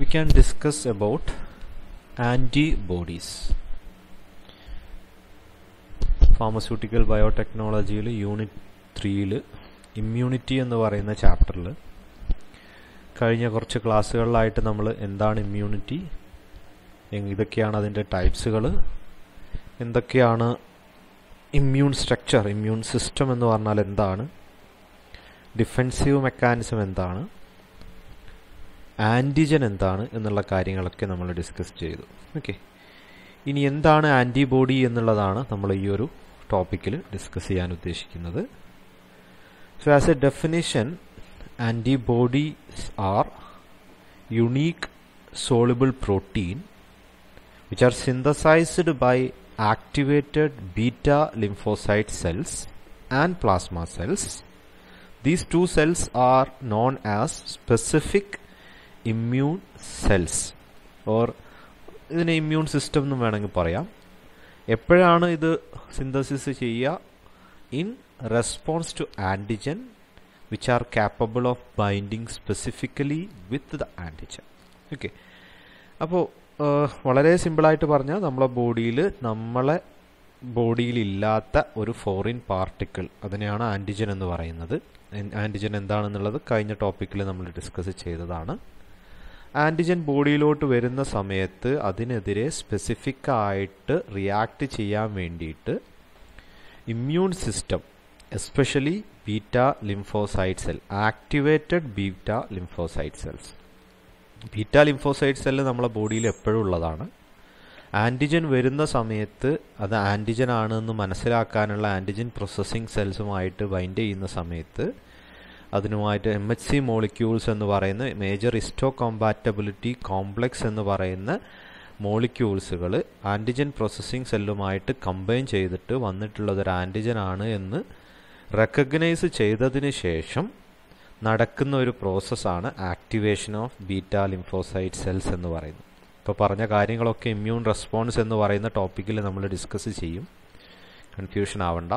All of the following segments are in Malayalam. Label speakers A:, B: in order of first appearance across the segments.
A: can discuss about antibodies. Pharmaceutical ബയോടെക്നോളജിയിൽ യൂണിറ്റ് ത്രീയിൽ ഇമ്മ്യൂണിറ്റി എന്ന് പറയുന്ന ചാപ്റ്ററിൽ കഴിഞ്ഞ കുറച്ച് ക്ലാസ്സുകളിലായിട്ട് നമ്മൾ എന്താണ് ഇമ്മ്യൂണിറ്റി ഇതൊക്കെയാണ് അതിൻ്റെ ടൈപ്സുകൾ എന്തൊക്കെയാണ് ഇമ്മ്യൂൺ സ്ട്രക്ചർ ഇമ്മ്യൂൺ സിസ്റ്റം എന്ന് പറഞ്ഞാൽ എന്താണ് ഡിഫെൻസീവ് മെക്കാനിസം എന്താണ് ആൻറ്റിജൻ എന്താണ് എന്നുള്ള കാര്യങ്ങളൊക്കെ നമ്മൾ ഡിസ്കസ് ചെയ്തു ഓക്കെ ഇനി എന്താണ് ആൻറ്റിബോഡി എന്നുള്ളതാണ് നമ്മൾ ഈ ഒരു ടോപ്പിക്കിൽ ഡിസ്കസ് ചെയ്യാൻ ഉദ്ദേശിക്കുന്നത് so as a definition antibodies are unique soluble protein which are synthesized by activated beta lymphocyte cells and plasma cells. These two cells are known as specific immune cells or ഇതിനെ ഇമ്മ്യൂൺ സിസ്റ്റം എന്ന് വേണമെങ്കിൽ പറയാം എപ്പോഴാണ് ഇത് സിന്തസിസ് ചെയ്യുക in response to antigen which are capable of binding specifically with the antigen okay അപ്പോൾ വളരെ സിമ്പിളായിട്ട് പറഞ്ഞാൽ നമ്മളെ ബോഡിയിൽ നമ്മളെ ബോഡിയിൽ ഇല്ലാത്ത ഒരു ഫോറിൻ പാർട്ടിക്കിൾ അതിനെയാണ് ആൻറ്റിജൻ എന്ന് പറയുന്നത് ആൻറ്റിജൻ എന്താണെന്നുള്ളത് കഴിഞ്ഞ ടോപ്പിക്കിൽ നമ്മൾ ഡിസ്കസ് ചെയ്തതാണ് ആൻറ്റിജൻ ബോഡിയിലോട്ട് വരുന്ന സമയത്ത് അതിനെതിരെ സ്പെസിഫിക് ആയിട്ട് റിയാക്ട് ചെയ്യാൻ വേണ്ടിയിട്ട് immune system especially beta lymphocyte cell activated beta lymphocyte cells beta lymphocyte cell നമ്മളെ ബോഡിയിൽ എപ്പോഴും ഉള്ളതാണ് ആൻറ്റിജൻ വരുന്ന സമയത്ത് അത് ആൻറ്റിജൻ ആണെന്ന് മനസ്സിലാക്കാനുള്ള ആൻറ്റിജൻ പ്രോസസ്സിംഗ് സെൽസുമായിട്ട് ബൈൻഡ് ചെയ്യുന്ന സമയത്ത് അതിനുമായിട്ട് എം എച്ച് സി മോളിക്യൂൾസ് എന്ന് പറയുന്ന മേജർ ഇസ്റ്റോ കോമ്പാറ്റബിലിറ്റി കോംപ്ലക്സ് എന്ന് പറയുന്ന മോളിക്യൂൾസുകൾ ആൻറ്റിജൻ പ്രോസസ്സിംഗ് സെല്ലുമായിട്ട് കമ്പൈൻ ചെയ്തിട്ട് വന്നിട്ടുള്ളത് ഒരു ആൻറ്റിജൻ ആണ് എന്ന് റെക്കഗ്നൈസ് ചെയ്തതിന് ശേഷം നടക്കുന്ന ഒരു പ്രോസസ്സാണ് activation of beta lymphocyte cells എന്ന് പറയുന്നത് ഇപ്പോൾ പറഞ്ഞ കാര്യങ്ങളൊക്കെ ഇമ്മ്യൂൺ റെസ്പോൺസ് എന്ന് പറയുന്ന ടോപ്പിക്കിൽ നമ്മൾ ഡിസ്കസ് ചെയ്യും കൺഫ്യൂഷൻ ആവണ്ട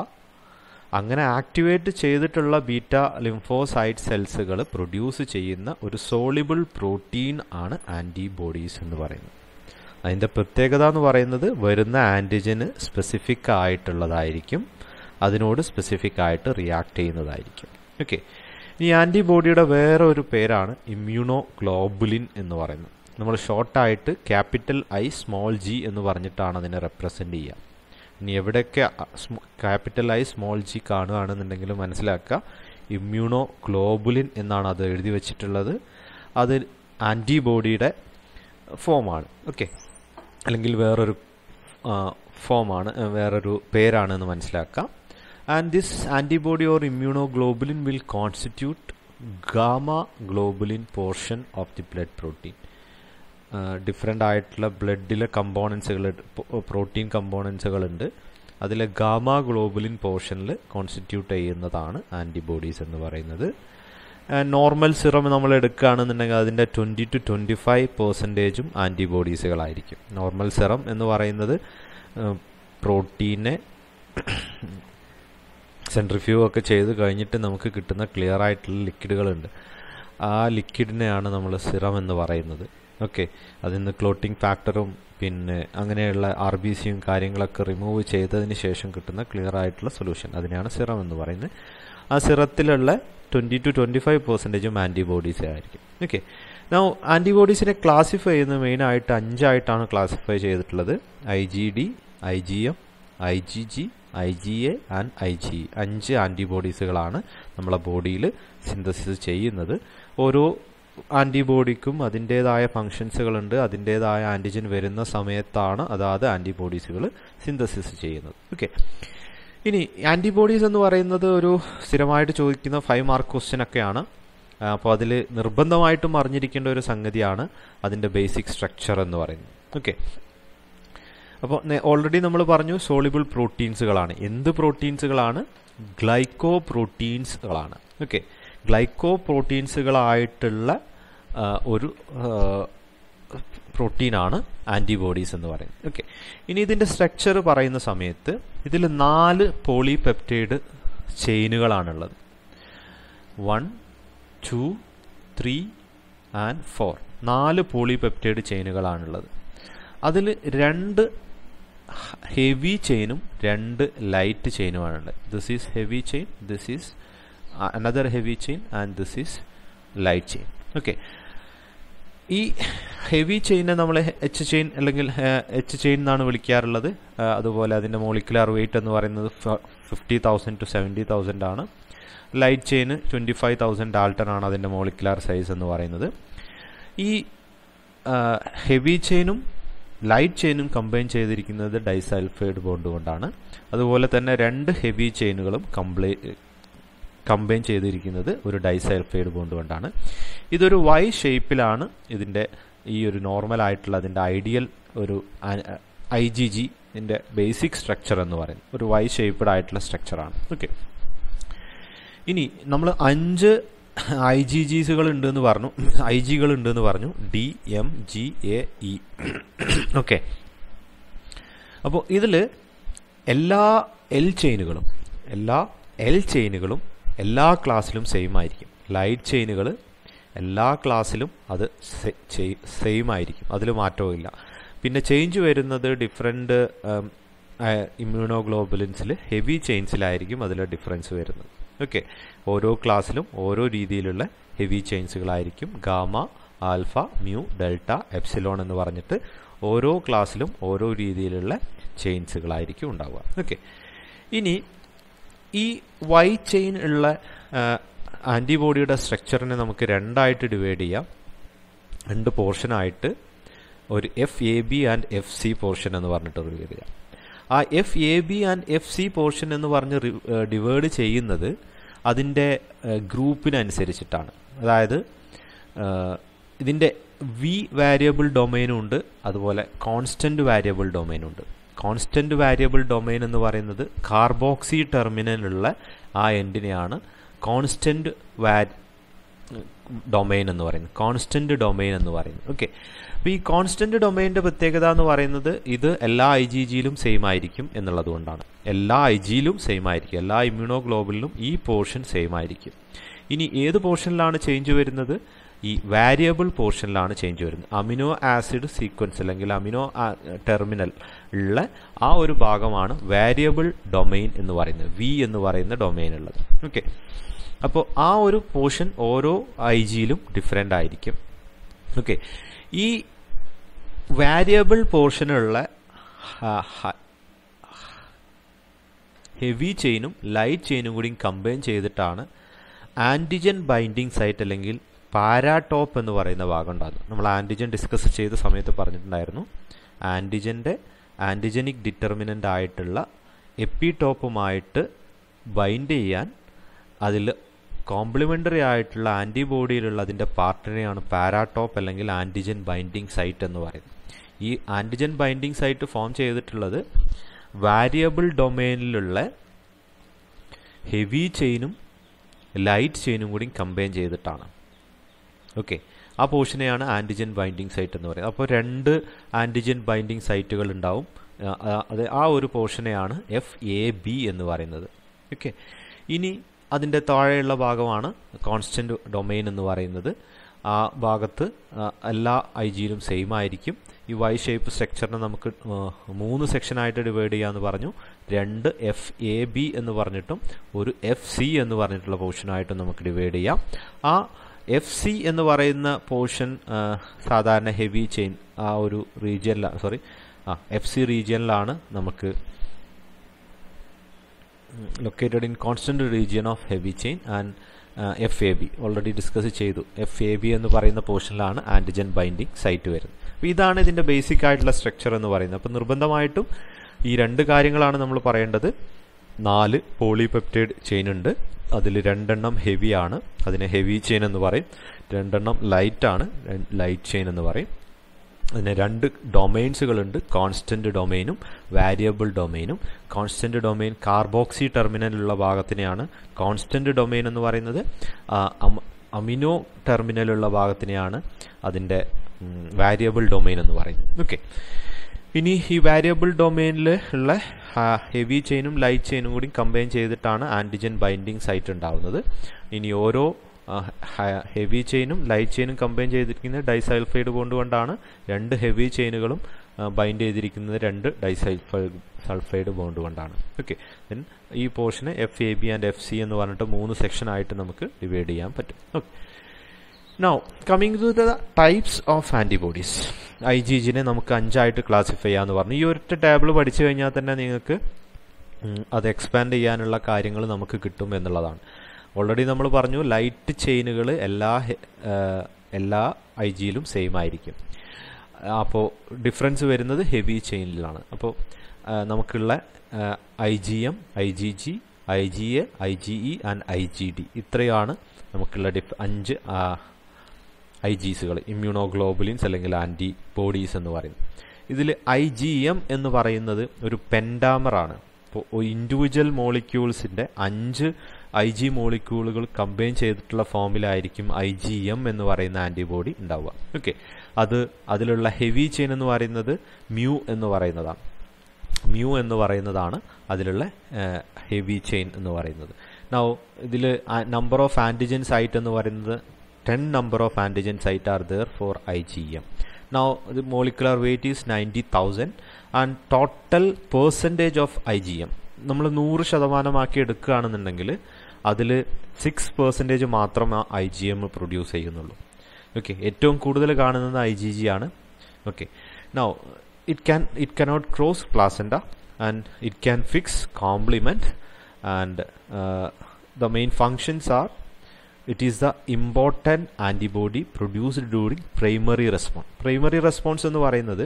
A: അങ്ങനെ ആക്ടിവേറ്റ് ചെയ്തിട്ടുള്ള ബീറ്റ ലിംഫോസൈറ്റ് സെൽസുകൾ പ്രൊഡ്യൂസ് ചെയ്യുന്ന ഒരു സോളിബിൾ പ്രോട്ടീൻ ആണ് ആൻറ്റിബോഡീസ് എന്ന് പറയുന്നത് അതിൻ്റെ പ്രത്യേകത എന്ന് പറയുന്നത് വരുന്ന ആൻറ്റിജന് സ്പെസിഫിക് ആയിട്ടുള്ളതായിരിക്കും അതിനോട് സ്പെസിഫിക് ആയിട്ട് റിയാക്ട് ചെയ്യുന്നതായിരിക്കും ഓക്കെ ഈ ആൻറ്റിബോഡിയുടെ വേറെ ഒരു പേരാണ് ഇമ്മ്യൂണോ ഗ്ലോബുലിൻ എന്ന് പറയുന്നത് നമ്മൾ ഷോർട്ടായിട്ട് ക്യാപിറ്റൽ ഐ സ്മോൾ ജി എന്ന് പറഞ്ഞിട്ടാണ് അതിനെ റെപ്രസെൻ്റ് ചെയ്യുക ഇനി എവിടെയൊക്കെ ക്യാപിറ്റൽ ഐ സ്മോൾ ജി കാണുകയാണെന്നുണ്ടെങ്കിൽ മനസ്സിലാക്കുക ഇമ്മ്യൂണോ ഗ്ലോബുലിൻ എന്നാണ് അത് എഴുതി വെച്ചിട്ടുള്ളത് അത് ആൻറ്റിബോഡിയുടെ ഫോമാണ് ഓക്കെ അല്ലെങ്കിൽ വേറൊരു ഫോമാണ് വേറൊരു പേരാണെന്ന് മനസ്സിലാക്കാം and this antibody or immunoglobulin will constitute gamma globulin portion of the blood protein different ആയിട്ടുള്ള ബ്ലഡിലെ കമ്പോണൻസുകൾ പ്രോട്ടീൻ കമ്പോണൻസുകളുണ്ട് അതിലെ ഗാമ ഗ്ലോബുലിൻ പോർഷനിൽ കോൺസ്റ്റിറ്റ്യൂട്ട് ചെയ്യുന്നതാണ് ആൻറ്റിബോഡീസ് എന്ന് പറയുന്നത് നോർമൽ സിറം നമ്മൾ എടുക്കുകയാണെന്നുണ്ടെങ്കിൽ അതിൻ്റെ ട്വൻറ്റി ടു ട്വൻറ്റി ഫൈവ് പെർസെൻറ്റേജും ആൻറ്റിബോഡീസുകളായിരിക്കും നോർമൽ സിറം എന്ന് പറയുന്നത് പ്രോട്ടീനെ സെൻട്രിഫ്യൂ ഒക്കെ ചെയ്ത് കഴിഞ്ഞിട്ട് നമുക്ക് കിട്ടുന്ന ക്ലിയർ ആയിട്ടുള്ള ലിക്വിഡുകളുണ്ട് ആ ലിക്വിഡിനെയാണ് നമ്മൾ സിറം എന്ന് പറയുന്നത് ഓക്കെ അതിൽ നിന്ന് ക്ലോട്ടിംഗ് ഫാക്ടറും പിന്നെ അങ്ങനെയുള്ള ആർ ബി സിയും കാര്യങ്ങളൊക്കെ റിമൂവ് ചെയ്തതിന് ശേഷം കിട്ടുന്ന ക്ലിയർ ആയിട്ടുള്ള സൊല്യൂഷൻ അതിനെയാണ് സിറം എന്ന് പറയുന്നത് ആ സിറത്തിലുള്ള ട്വൻറ്റി ടു ട്വൻറ്റി ഫൈവ് പെർസെൻറ്റേജും ആൻറ്റിബോഡീസ് ആയിരിക്കും ഓക്കെ നൗ ആൻറ്റിബോഡീസിനെ ക്ലാസിഫൈ ചെയ്യുന്നത് മെയിനായിട്ട് അഞ്ചായിട്ടാണ് ക്ലാസിഫൈ ചെയ്തിട്ടുള്ളത് I G D I G M I G G I G A and I G അഞ്ച് ആൻറ്റിബോഡീസുകളാണ് നമ്മളെ ബോഡിയിൽ സിന്തസിസ് ചെയ്യുന്നത് ഓരോ ആൻറ്റിബോഡിക്കും അതിൻ്റേതായ ഫങ്ഷൻസുകളുണ്ട് അതിൻ്റേതായ ആൻറ്റിജൻ വരുന്ന സമയത്താണ് അതാത് ആൻറ്റിബോഡീസുകൾ സിന്തസിസ് ചെയ്യുന്നത് ഓക്കെ ഇനി ആൻറ്റിബോഡീസ് എന്ന് പറയുന്നത് ഒരു സ്ഥിരമായിട്ട് ചോദിക്കുന്ന ഫൈവ് മാർക്ക് ക്വസ്റ്റ്യൻ ഒക്കെയാണ് അപ്പോൾ അതിൽ നിർബന്ധമായിട്ടും അറിഞ്ഞിരിക്കേണ്ട ഒരു സംഗതിയാണ് അതിൻ്റെ ബേസിക് സ്ട്രക്ചർ എന്ന് പറയുന്നത് ഓക്കെ അപ്പോൾ ഓൾറെഡി നമ്മൾ പറഞ്ഞു സോളിബിൾ പ്രോട്ടീൻസുകളാണ് എന്ത് പ്രോട്ടീൻസുകളാണ് ഗ്ലൈക്കോ പ്രോട്ടീൻസുകളാണ് ഓക്കെ ഗ്ലൈക്കോ പ്രോട്ടീൻസുകളായിട്ടുള്ള ഒരു പ്രോട്ടീനാണ് ആൻറ്റിബോഡീസ് എന്ന് പറയുന്നത് ഓക്കെ ഇനി ഇതിൻ്റെ സ്ട്രക്ചർ പറയുന്ന സമയത്ത് ഇതിൽ നാല് പോളിപെപ്റ്റൈഡ് ചെയിനുകളാണുള്ളത് one two three and four നാല് പോളിപെപ്റ്റൈഡ് ചെയിനുകളാണുള്ളത് അതിൽ രണ്ട് ഹെവി ചെയിനും രണ്ട് ലൈറ്റ് ചെയിനുമാണുള്ളത് this is heavy chain this is another heavy chain and this is light chain okay ഈ ഹെവി ചെയിനെ നമ്മൾ എച്ച് ചെയിൻ അല്ലെങ്കിൽ എച്ച് ചെയിൻ എന്നാണ് വിളിക്കാറുള്ളത് അതുപോലെ അതിൻ്റെ മോളിക്കുലാർ വെയിറ്റ് എന്ന് പറയുന്നത് fifty thousand to seventy thousand ആണ് ലൈറ്റ് ചെയിന് ട്വൻറ്റി ഫൈവ് തൗസൻഡ് ഡാൾട്ടൺ ആണ് അതിൻ്റെ മോളിക്കുലാർ സൈസ് എന്ന് പറയുന്നത് ഈ ഹെവി ചെയിനും ലൈറ്റ് ചെയിനും കമ്പൈൻ ചെയ്തിരിക്കുന്നത് ഡൈസൾഫൈഡ് ബോണ്ട് കൊണ്ടാണ് അതുപോലെ തന്നെ രണ്ട് ഹെവി ചെയിനുകളും കംപ്ലൈ കമ്പൈൻ ചെയ്തിരിക്കുന്നത് ഒരു ഡൈസൾഫൈഡ് ബോണ്ട് കൊണ്ടാണ് ഇതൊരു വൈ ഷേപ്പിലാണ് ഇതിൻ്റെ ഈ ഒരു നോർമൽ ആയിട്ടുള്ള അതിൻ്റെ ഐഡിയൽ ഒരു ഐ ജി ജിൻ്റെ ബേസിക് സ്ട്രക്ചർ എന്ന് പറയുന്നത് ഒരു വൈ ഷേപ്പ്ഡ് ആയിട്ടുള്ള സ്ട്രക്ചറാണ് ഓക്കെ ഇനി നമ്മൾ അഞ്ച് ഐ ജി ജിസുകൾ ഉണ്ട് എന്ന് പറഞ്ഞു ഐ ജികൾ ഉണ്ട് എന്ന് പറഞ്ഞു D M G A E okay അപ്പോൾ ഇതിൽ എല്ലാ എൽ ചെയിനുകളും എല്ലാ എൽ ചെയിനുകളും എല്ലാ ക്ലാസ്സിലും സെയിം ആയിരിക്കും ലൈറ്റ് ചെയിനുകൾ എല്ലാ ക്ലാസ്സിലും അത് സെയിം ആയിരിക്കും അതിൽ മാറ്റവും പിന്നെ ചേഞ്ച് വരുന്നത് ഡിഫറെൻറ്റ് ഇമ്മ്യൂണോഗ്ലോബുലിൻസിൽ ഹെവി ചെയിൻസിലായിരിക്കും അതിൽ ഡിഫറൻസ് വരുന്നത് ഓക്കെ ഓരോ ക്ലാസ്സിലും ഓരോ രീതിയിലുള്ള ഹെവി ചെയിൻസുകളായിരിക്കും gamma alpha mu delta epsilon എന്ന് പറഞ്ഞിട്ട് ഓരോ ക്ലാസ്സിലും ഓരോ രീതിയിലുള്ള ചെയിൻസുകളായിരിക്കും ഉണ്ടാവുക ഓക്കെ ഇനി ഈ വൈ ചെയിൻ ഉള്ള ആൻറ്റിബോഡിയുടെ സ്ട്രക്ചറിനെ നമുക്ക് രണ്ടായിട്ട് ഡിവൈഡ് ചെയ്യാം രണ്ട് പോർഷനായിട്ട് ഒരു F A B and F C portion എന്ന് പറഞ്ഞിട്ട് ഡിവൈഡ് ചെയ്യാം ആ F A B and F C portion എന്ന് പറഞ്ഞ് ഡിവൈഡ് ചെയ്യുന്നത് അതിൻ്റെ ഗ്രൂപ്പിനനുസരിച്ചിട്ടാണ് അതായത് ഇതിൻ്റെ വി വാരിയബിൾ ഡൊമൈനും ഉണ്ട് അതുപോലെ കോൺസ്റ്റന്റ് വാരിയബിൾ ഡൊമൈനും ഉണ്ട് കോൺസ്റ്റന്റ് വാരിയബിൾ ഡൊമൈൻ എന്ന് പറയുന്നത് കാർബോക്സി ടെർമിനലുള്ള ആ എൻഡിനെയാണ് കോൺസ്റ്റന്റ് വാ ഡൊമൈൻ എന്ന് പറയുന്നത് കോൺസ്റ്റന്റ് ഡൊമൈൻ എന്ന് പറയുന്നത് ഓക്കെ അപ്പോൾ ഈ കോൺസ്റ്റന്റ് ഡൊമൈൻ്റെ പ്രത്യേകത എന്ന് പറയുന്നത് ഇത് എല്ലാ ഐ ജി ജിയിലും സെയിം ആയിരിക്കും എന്നുള്ളത് കൊണ്ടാണ് എല്ലാ ഐ ജിയിലും സെയിം ആയിരിക്കും എല്ലാ ഇമ്മ്യൂണോഗ്ലോബിലും ഈ പോർഷൻ സെയിം ആയിരിക്കും ഇനി ഏത് പോർഷനിലാണ് ചേഞ്ച് വരുന്നത് ഈ വാരിയബിൾ പോർഷനിലാണ് ചേഞ്ച് വരുന്നത് അമിനോ ആസിഡ് സീക്വൻസ് അല്ലെങ്കിൽ അമിനോ ടെർമിനൽ ഉള്ള ആ ഒരു ഭാഗമാണ് വാരിയബിൾ ഡൊമൈൻ എന്ന് പറയുന്നത് വി എന്ന് പറയുന്ന ഡൊമൈൻ ഉള്ളത് ഓക്കെ അപ്പോൾ ആ ഒരു പോർഷൻ ഓരോ ഐ ജിയിലും ഡിഫറെൻ്റ് ആയിരിക്കും ഓക്കെ ഈ വാരിയബിൾ പോർഷനുള്ള ഹെവി ചെയിനും ലൈറ്റ് ചെയിനും കൂടി കമ്പൈൻ ചെയ്തിട്ടാണ് ആൻറ്റിജൻ ബൈൻഡിങ് സൈറ്റ് അല്ലെങ്കിൽ പാരാടോപ്പ് എന്ന് പറയുന്ന ഭാഗം ഉണ്ടാകുന്നത് നമ്മൾ ആൻറ്റിജൻ ഡിസ്കസ് ചെയ്ത സമയത്ത് പറഞ്ഞിട്ടുണ്ടായിരുന്നു ആൻറ്റിജൻ്റെ ആൻറ്റിജനിക് ഡിറ്റർമിനൻ്റ് ആയിട്ടുള്ള എപ്പിടോപ്പുമായിട്ട് ബൈൻഡ് ചെയ്യാൻ അതിൽ കോംപ്ലിമെൻ്ററി ആയിട്ടുള്ള ആൻറ്റിബോഡിയിലുള്ള അതിൻ്റെ പാർട്ടിനെയാണ് പാരാടോപ്പ് അല്ലെങ്കിൽ ആൻറ്റിജൻ ബൈൻഡിങ് സൈറ്റ് എന്ന് പറയുന്നത് ഈ ആൻറ്റിജൻ ബൈൻഡിങ് സൈറ്റ് ഫോം ചെയ്തിട്ടുള്ളത് വാരിയബിൾ ഡൊമൈനിലുള്ള ഹെവി ചെയിനും ലൈറ്റ് ചെയിനും കൂടി കമ്പൈൻ ചെയ്തിട്ടാണ് ഓക്കെ ആ പോർഷനെയാണ് ആൻറ്റിജൻ ബൈൻഡിങ് സൈറ്റ് എന്ന് പറയുന്നത് അപ്പോൾ രണ്ട് ആൻറ്റിജൻ ബൈൻഡിങ് സൈറ്റുകൾ ഉണ്ടാവും അത് ആ ഒരു പോർഷനെയാണ് എഫ് എ ബി എന്ന് പറയുന്നത് ഓക്കെ ഇനി അതിൻ്റെ താഴെയുള്ള ഭാഗമാണ് കോൺസ്റ്റൻറ്റ് ഡൊമൈൻ എന്ന് പറയുന്നത് ആ ഭാഗത്ത് എല്ലാ ഐ ജിയിലും സെയിം ആയിരിക്കും ഈ വൈ ഷേപ്പ് സ്ട്രക്ചറിനെ നമുക്ക് മൂന്ന് സെക്ഷനായിട്ട് ഡിവൈഡ് ചെയ്യാമെന്ന് പറഞ്ഞു രണ്ട് എഫ് എ ബി എന്ന് പറഞ്ഞിട്ടും ഒരു എഫ് സി എന്ന് പറഞ്ഞിട്ടുള്ള പോർഷനായിട്ടും നമുക്ക് ഡിവൈഡ് ചെയ്യാം ആ എഫ് സി എന്ന് പറയുന്ന പോർഷൻ സാധാരണ ഹെവി ചെയിൻ ആ ഒരു റീജിയനിലാണ് സോറി ആ എഫ് സി റീജിയനിലാണ് നമുക്ക് located in constant region of heavy chain and F A B already discuss ചെയ്തു എഫ് എ ബി എന്ന് പറയുന്ന പോർഷനിലാണ് ആൻറ്റിജൻ ബൈൻഡിങ് സൈറ്റ് വരുന്നത് അപ്പോൾ ഇതാണ് ഇതിൻ്റെ ബേസിക് ആയിട്ടുള്ള സ്ട്രക്ചർ എന്ന് പറയുന്നത് അപ്പോൾ നിർബന്ധമായിട്ടും ഈ രണ്ട് കാര്യങ്ങളാണ് നമ്മൾ പറയേണ്ടത് നാല് പോളിപെപ്റ്റൈഡ് ചെയിൻ ഉണ്ട് അതിൽ രണ്ടെണ്ണം ഹെവി ആണ് അതിനെ ഹെവി ചെയിൻ എന്ന് പറയും രണ്ടെണ്ണം ലൈറ്റ് ആണ് ലൈറ്റ് ചെയിൻ എന്ന് പറയും അതിന് രണ്ട് ഡൊമൈൻസുകളുണ്ട് കോൺസ്റ്റന്റ് ഡൊമൈനും വാരിയബിൾ ഡൊമൈനും കോൺസ്റ്റന്റ് ഡൊമൈൻ കാർബോക്സി ടെർമിനലുള്ള ഭാഗത്തിനെയാണ് കോൺസ്റ്റന്റ് ഡൊമൈൻ എന്ന് പറയുന്നത് അമിനോ ടെർമിനലുള്ള ഭാഗത്തിനെയാണ് അതിൻ്റെ വാരിയബിൾ ഡൊമൈൻ എന്ന് പറയുന്നത് ഓക്കെ ഇനി ഈ വാരിയബിൾ ഡൊമൈനിൽ ഉള്ള ഹെവി ചെയിനും ലൈറ്റ് ചെയിനും കൂടി കമ്പൈൻ ചെയ്തിട്ടാണ് ആൻറ്റിജൻ ബൈൻഡിങ് സൈറ്റ് ഉണ്ടാവുന്നത് ഇനി ഓരോ ഹെവി ചെയിനും ലൈറ്റ് ചെയിനും കമ്പൈൻ ചെയ്തിരിക്കുന്ന ഡൈസൾഫൈഡ് ബോണ്ട് കൊണ്ടാണ് രണ്ട് ഹെവി ചെയിനുകളും ബൈൻഡ് ചെയ്തിരിക്കുന്നത് രണ്ട് ഡൈസൾഫൈഡ് സൾഫൈഡ് ബോണ്ട് കൊണ്ടാണ് ഓക്കെ ദെൻ ഈ പോർഷന് F A B and F C എന്ന് പറഞ്ഞിട്ട് മൂന്ന് സെക്ഷൻ ആയിട്ട് നമുക്ക് ഡിവൈഡ് ചെയ്യാൻ പറ്റും okay now coming to the types of antibodies I G ജിനെ നമുക്ക് അഞ്ചായിട്ട് ക്ലാസിഫൈ ചെയ്യാമെന്ന് പറഞ്ഞു ഈ ഒറ്റ ടേബിൾ പഠിച്ചു കഴിഞ്ഞാൽ തന്നെ നിങ്ങൾക്ക് അത് എക്സ്പാൻഡ് ചെയ്യാനുള്ള കാര്യങ്ങൾ നമുക്ക് കിട്ടും എന്നുള്ളതാണ് ഓൾറെഡി നമ്മൾ പറഞ്ഞു ലൈറ്റ് ചെയിനുകൾ എല്ലാ എല്ലാ ഐ ജിയിലും സെയിം ആയിരിക്കും അപ്പോൾ ഡിഫറൻസ് വരുന്നത് ഹെവി ചെയിനിലാണ് അപ്പോൾ നമുക്കുള്ള I G M I G G I G A I G E and I G D ഇത്രയാണ് നമുക്കുള്ള ഡിഫ് അഞ്ച് ഐ ജിസുകൾ ഇമ്മ്യൂണോഗ്ലോബുലിൻസ് അല്ലെങ്കിൽ ആൻറ്റിബോഡീസ് എന്ന് പറയുന്നത് ഇതിൽ ഐ ജി എം എന്ന് പറയുന്നത് ഒരു പെൻഡാമറാണ് ഇപ്പോൾ ഇൻഡിവിജ്വൽ മോളിക്യൂൾസിൻ്റെ അഞ്ച് ഐ ജി മോളിക്യൂളുകൾ കമ്പൈൻ ചെയ്തിട്ടുള്ള ഫോമിലായിരിക്കും ഐ ജി എം എന്ന് പറയുന്ന ആൻറ്റിബോഡി ഉണ്ടാവുക ഓക്കെ അത് അതിലുള്ള ഹെവി ചെയിൻ എന്ന് പറയുന്നത് മ്യൂ എന്ന് പറയുന്നതാണ് മ്യൂ എന്ന് പറയുന്നതാണ് അതിലുള്ള ഹെവി ചെയിൻ എന്ന് പറയുന്നത് നൗ ഇതിൽ നമ്പർ ഓഫ് ആൻറ്റിജൻ സൈറ്റ് എന്ന് പറയുന്നത് ten number of antigen site are there four I G M now the molecular weight is ninety thousand and total percentage of I G M നമ്മൾ നൂറ് ശതമാനമാക്കി എടുക്കുകയാണെന്നുണ്ടെങ്കിൽ അതിൽ സിക്സ് പെർസെൻറ്റേജ് മാത്രം ഐ ജി എം പ്രൊഡ്യൂസ് ചെയ്യുന്നുള്ളൂ ഓക്കെ ഏറ്റവും കൂടുതൽ കാണുന്നത് ഐ ജി ജി ആണ് okay now it can it cannot cross placenta and it can fix complement and the main functions are it is the important antibody produced during primary response primary response എന്ന് പറയുന്നത്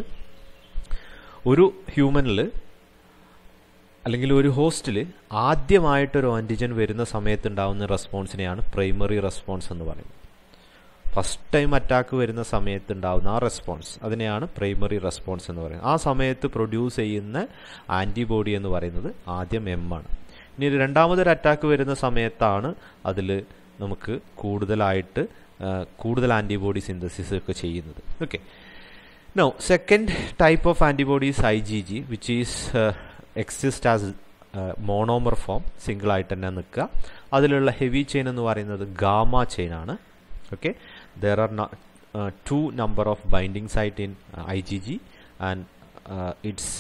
A: ഒരു ഹ്യൂമനിൽ അല്ലെങ്കിൽ ഒരു ഹോസ്റ്റിൽ ആദ്യമായിട്ടൊരു ആൻറ്റിജൻ വരുന്ന സമയത്ത് ഉണ്ടാകുന്ന റെസ്പോൺസിനെയാണ് പ്രൈമറി റെസ്പോൺസ് എന്ന് പറയുന്നത് ഫസ്റ്റ് ടൈം അറ്റാക്ക് വരുന്ന സമയത്ത് ഉണ്ടാകുന്ന ആ റെസ്പോൺസ് അതിനെയാണ് പ്രൈമറി റെസ്പോൺസ് എന്ന് പറയുന്നത് ആ സമയത്ത് പ്രൊഡ്യൂസ് ചെയ്യുന്ന ആൻറ്റിബോഡി എന്ന് പറയുന്നത് ആദ്യം എം ആണ് ഇനി രണ്ടാമതൊരു അറ്റാക്ക് വരുന്ന സമയത്താണ് അതിൽ നമുക്ക് കൂടുതലായിട്ട് കൂടുതൽ ആൻറ്റിബോഡി സിന്തസിസ് ഒക്കെ ചെയ്യുന്നത് okay no second type of antibodies I G G which is exist as monomer form single ആയിട്ട് തന്നെ നിൽക്കുക അതിലുള്ള ഹെവി ചെയിൻ എന്ന് പറയുന്നത് ഗാമ ചെയിൻ ആണ് okay there are two number of binding site in I G G and it's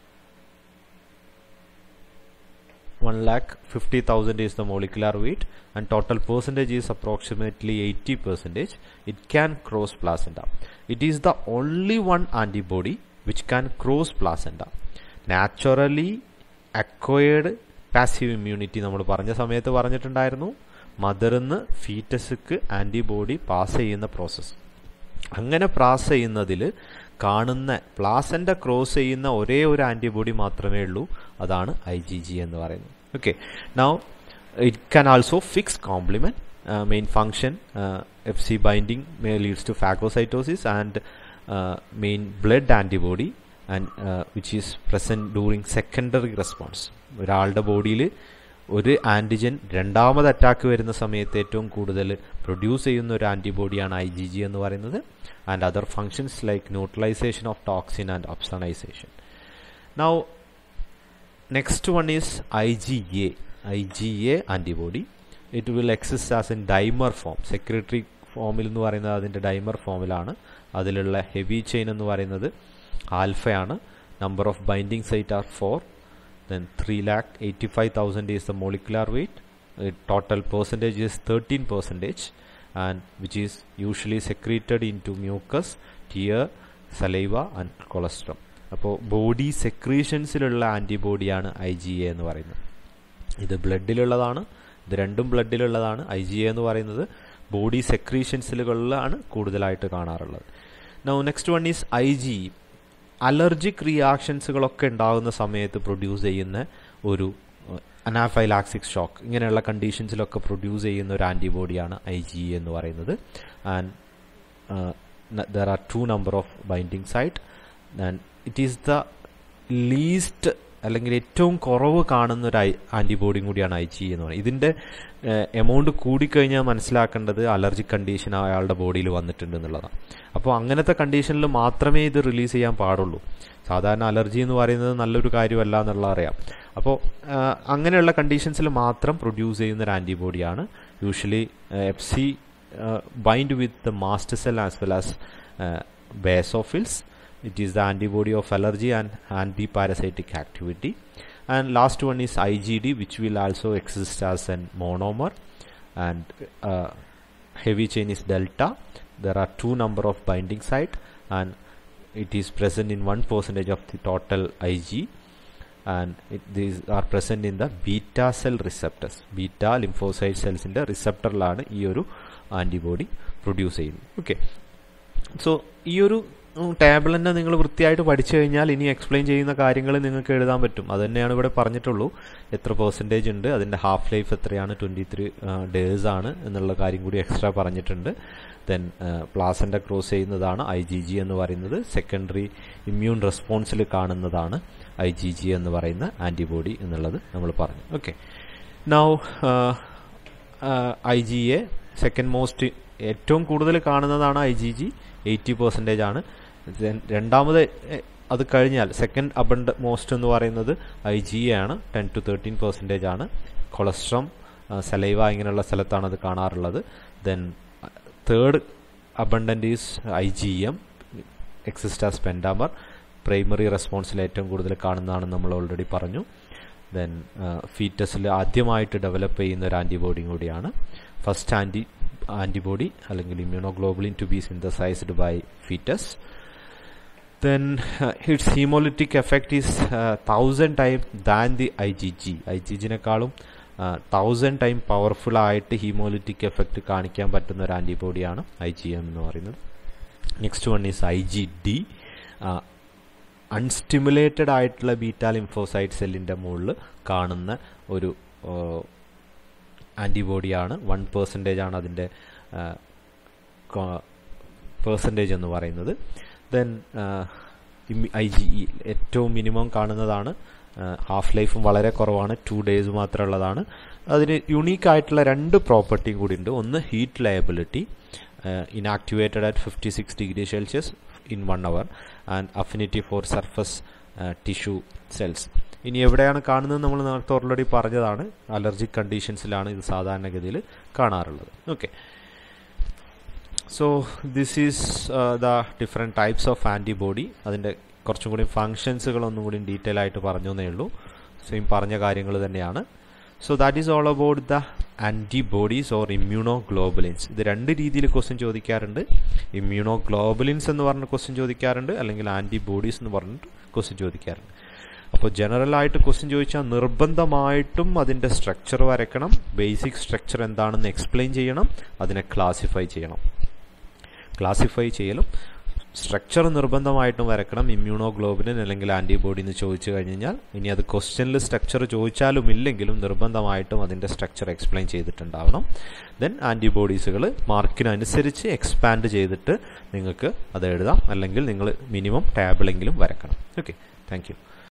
A: 1 lakh 50,000 is the molecular weight and total percentage is approximately 80 percentage. It can cross placenta. It is the only one antibody which can cross placenta. Naturally acquired passive immunity നമ്മൾ പറഞ്ഞ സമയത്ത് പറഞ്ഞിട്ടുണ്ടായിരുന്നു മദറിന്ന് ഫീറ്റസ്ക്ക് ആൻറ്റിബോഡി പാസ് ചെയ്യുന്ന പ്രോസസ്സ് അങ്ങനെ പാസ് ചെയ്യുന്നതിൽ കാണുന്ന പ്ലാസൻ്റെ ക്രോസ് ചെയ്യുന്ന ഒരേ ഒരു ആൻറ്റിബോഡി മാത്രമേ ഉള്ളൂ അതാണ് ഐ ജി ജി എന്ന് പറയുന്നത് okay now it can also fix complement main function F C binding may leads to phagocytosis and main blood antibody and which is present during secondary response ഒരാളുടെ ബോഡിയിൽ ഒരു ആൻറ്റിജൻ രണ്ടാമത് അറ്റാക്ക് വരുന്ന സമയത്ത് ഏറ്റവും കൂടുതൽ പ്രൊഡ്യൂസ് ചെയ്യുന്ന ഒരു ആൻറ്റിബോഡിയാണ് ഐ ജി ജി എന്ന് പറയുന്നത് and other functions like neutralisation of toxin and opsonisation now next one is I G A I G A antibody it will exist as in dimer form secretory ഫോമിൽ എന്ന് പറയുന്നത് അതിൻ്റെ ഡൈമർ ഫോമിലാണ് അതിലുള്ള ഹെവി ചെയിൻ എന്ന് പറയുന്നത് ആൽഫയാണ് number of binding site are four then 3 lakh 85,000 is the molecular weight. Uh, total percentage is 13 percentage and which is usually secreted into mucus, tear, saliva and colostrum. അപ്പോൾ ബോഡി സെക്രീഷൻസിലുള്ള ആൻറ്റിബോഡിയാണ് ഐ ജി എ എന്ന് പറയുന്നത് ഇത് ബ്ലഡിലുള്ളതാണ് ഇത് രണ്ടും ബ്ലഡിലുള്ളതാണ് ഐ ജി എ എന്ന് പറയുന്നത് ബോഡി സെക്രീഷൻസിലുകളിലാണ് കൂടുതലായിട്ട് കാണാറുള്ളത് now next one is I G allergic റിയാക്ഷൻസുകളൊക്കെ ഉണ്ടാകുന്ന സമയത്ത് പ്രൊഡ്യൂസ് ചെയ്യുന്ന ഒരു അനാഫൈലാക്സിക് ഷോക്ക് ഇങ്ങനെയുള്ള കണ്ടീഷൻസിലൊക്കെ പ്രൊഡ്യൂസ് ചെയ്യുന്ന ഒരു ആൻറ്റിബോഡിയാണ് ഐ ജി എന്ന് പറയുന്നത് and there are two number of binding site and it is the least അല്ലെങ്കിൽ ഏറ്റവും കുറവ് കാണുന്ന ഒരു ആൻറ്റിബോഡിയും കൂടിയാണ് ഐ ജി എന്ന് പറയുന്നത് ഇതിൻ്റെ എമൗണ്ട് കൂടിക്കഴിഞ്ഞാൽ മനസ്സിലാക്കേണ്ടത് അലർജിക് കണ്ടീഷൻ അയാളുടെ ബോഡിയിൽ വന്നിട്ടുണ്ട് എന്നുള്ളതാണ് അപ്പോൾ അങ്ങനത്തെ കണ്ടീഷനിൽ മാത്രമേ ഇത് റിലീസ് ചെയ്യാൻ പാടുള്ളൂ സാധാരണ അലർജി എന്ന് പറയുന്നത് നല്ലൊരു കാര്യമല്ല എന്നുള്ള അറിയാം അപ്പോൾ അങ്ങനെയുള്ള കണ്ടീഷൻസിൽ മാത്രം പ്രൊഡ്യൂസ് ചെയ്യുന്ന ഒരു ആൻറ്റിബോഡിയാണ് usually uh, fc uh, bind with the mast cell as well as uh, basophils it is the antibody of allergy and anti-parasitic activity and last one is igd which will also exist as an monomer and uh, heavy chain is delta there are two number of binding site and it is present in 1 percentage of the total ig and it, these are present in the beta cell receptors beta lymphocyte cells ന്റെ റിസപ്റ്ററിലാണ് ഈ ഒരു ആൻറ്റിബോഡി പ്രൊഡ്യൂസ് ചെയ്യുന്നത് ഓക്കെ സോ ഈ ഒരു ടേബിൾ തന്നെ നിങ്ങൾ വൃത്തിയായിട്ട് പഠിച്ചു കഴിഞ്ഞാൽ ഇനി എക്സ്പ്ലെയിൻ ചെയ്യുന്ന കാര്യങ്ങൾ നിങ്ങൾക്ക് എഴുതാൻ പറ്റും അത് തന്നെയാണ് ഇവിടെ പറഞ്ഞിട്ടുള്ളൂ എത്ര പെർസെൻറ്റേജ് ഉണ്ട് അതിൻ്റെ ഹാഫ് ലൈഫ് എത്രയാണ് ട്വൻറ്റി ത്രീ ഡേയ്സ് ആണ് എന്നുള്ള കാര്യം കൂടി എക്സ്ട്രാ പറഞ്ഞിട്ടുണ്ട് ദെൻ പ്ലാസൻ്റെ ക്രോസ് ചെയ്യുന്നതാണ് ഐ ജി ജി എന്ന് പറയുന്നത് സെക്കൻഡറി ഇമ്മ്യൂൺ റെസ്പോൺസിൽ കാണുന്നതാണ് ഐ ജി ജി എന്ന് പറയുന്ന ആൻറ്റിബോഡി എന്നുള്ളത് നമ്മൾ പറഞ്ഞു okay now I G A second most ഏറ്റവും കൂടുതൽ കാണുന്നതാണ് I G G eighty percentage ആണ് രണ്ടാമത് അത് കഴിഞ്ഞാൽ സെക്കൻഡ് അബണ്ട് മോസ്റ്റ് എന്ന് പറയുന്നത് ഐ ജി എ ആണ് ടെൻ ടു തേർട്ടീൻ പെർസെൻറ്റേജ് ആണ് കൊളസ്ട്രം സലൈവ ഇങ്ങനെയുള്ള സ്ഥലത്താണ് അത് കാണാറുള്ളത് then third abundant is I G M exists as pentamer primary റെസ്പോൺസിൽ ഏറ്റവും കൂടുതൽ കാണുന്നതാണെന്ന് നമ്മൾ ഓൾറെഡി പറഞ്ഞു ദെൻ ഫീറ്റസിൽ ആദ്യമായിട്ട് ഡെവലപ്പ് ചെയ്യുന്ന ഒരു ആൻറ്റിബോഡിയും കൂടിയാണ് ഫസ്റ്റ് ആൻറ്റി ആൻറ്റിബോഡി അല്ലെങ്കിൽ immunoglobulin to be synthesised by foetus then uh, its hemolytic effect is uh, thousand time than the IgG IgG-നെക്കാളും തൗസൻഡ് ടൈം പവർഫുൾ ആയിട്ട് ഹീമോലിറ്റിക് എഫക്റ്റ് കാണിക്കാൻ പറ്റുന്ന ഒരു ആൻറ്റിബോഡിയാണ് ഐ ജി എം എന്ന് പറയുന്നത് next one is I G D unstimulated ആയിട്ടുള്ള ബീറ്റാ ലിംഫോസൈറ്റ് സെല്ലിൻ്റെ മുകളിൽ കാണുന്ന ഒരു ആൻറ്റിബോഡിയാണ് വൺ പെർസെൻറ്റേജ് ആണ് അതിൻ്റെ പെർസെൻറ്റേജ് എന്ന് പറയുന്നത് ദെൻ ഐ ജി ഇ ഏറ്റവും മിനിമം കാണുന്നതാണ് ഹാഫ് ലൈഫും വളരെ കുറവാണ് ടു ഡേയ്സ് മാത്രമേ ഉള്ളതാണ് അതിന് യുണീക്ക് ആയിട്ടുള്ള രണ്ട് പ്രോപ്പർട്ടിയും കൂടി ഉണ്ട് ഒന്ന് heat lability inactivated at fifty six degree Celsius in one hour and affinity for surface tissue cells ഇനി എവിടെയാണ് കാണുന്നത് നമ്മൾ നേരത്തെ ഓൾറെഡി പറഞ്ഞതാണ് അലർജിക് കണ്ടീഷൻസിലാണ് ഇത് സാധാരണഗതിയിൽ കാണാറുള്ളത് okay so this is the different types of antibody അതിൻ്റെ കുറച്ചും കൂടി ഫങ്ഷൻസുകൾ ഒന്നും കൂടി ഡീറ്റെയിൽ ആയിട്ട് പറഞ്ഞു എന്നേ ഉള്ളൂ സെയിം പറഞ്ഞ കാര്യങ്ങൾ തന്നെയാണ് so that is all about the antibodies or immunoglobulins ഇത് രണ്ട് രീതിയിൽ ക്വസ്റ്റ്യൻ ചോദിക്കാറുണ്ട് ഇമ്മ്യൂണോ ഗ്ലോബലിൻസ് എന്ന് പറഞ്ഞ ക്വസ്റ്റ്യൻ ചോദിക്കാറുണ്ട് അല്ലെങ്കിൽ ആൻറ്റിബോഡീസ് എന്ന് പറഞ്ഞിട്ട് ക്വസ്റ്റ്യൻ ചോദിക്കാറുണ്ട് അപ്പോൾ ജനറൽ ആയിട്ട് ക്വസ്റ്റ്യൻ ചോദിച്ചാൽ നിർബന്ധമായിട്ടും അതിൻ്റെ സ്ട്രക്ചർ വരയ്ക്കണം ബേസിക് സ്ട്രക്ചർ എന്താണെന്ന് എക്സ്പ്ലെയിൻ ചെയ്യണം അതിനെ ക്ലാസിഫൈ ചെയ്യണം ക്ലാസിഫൈ ചെയ്യലും സ്ട്രക്ചർ നിർബന്ധമായിട്ടും വരക്കണം ഇമ്മ്യൂണോ ഗ്ലോബിലിൻ അല്ലെങ്കിൽ ആൻറ്റിബോഡി എന്ന് ചോദിച്ചു കഴിഞ്ഞാൽ ഇനി അത് ക്വസ്റ്റ്യനിൽ സ്ട്രക്ചർ ചോദിച്ചാലും ഇല്ലെങ്കിലും നിർബന്ധമായിട്ടും അതിൻ്റെ സ്ട്രക്ചർ എക്സ്പ്ലെയിൻ ചെയ്തിട്ടുണ്ടാവണം ദെൻ ആൻറ്റിബോഡീസുകൾ മാർക്കിനനുസരിച്ച് എക്സ്പാൻഡ് ചെയ്തിട്ട് നിങ്ങൾക്ക് അത് എഴുതാം അല്ലെങ്കിൽ നിങ്ങൾ മിനിമം ടാബിളെങ്കിലും വരക്കണം ഓക്കെ താങ്ക്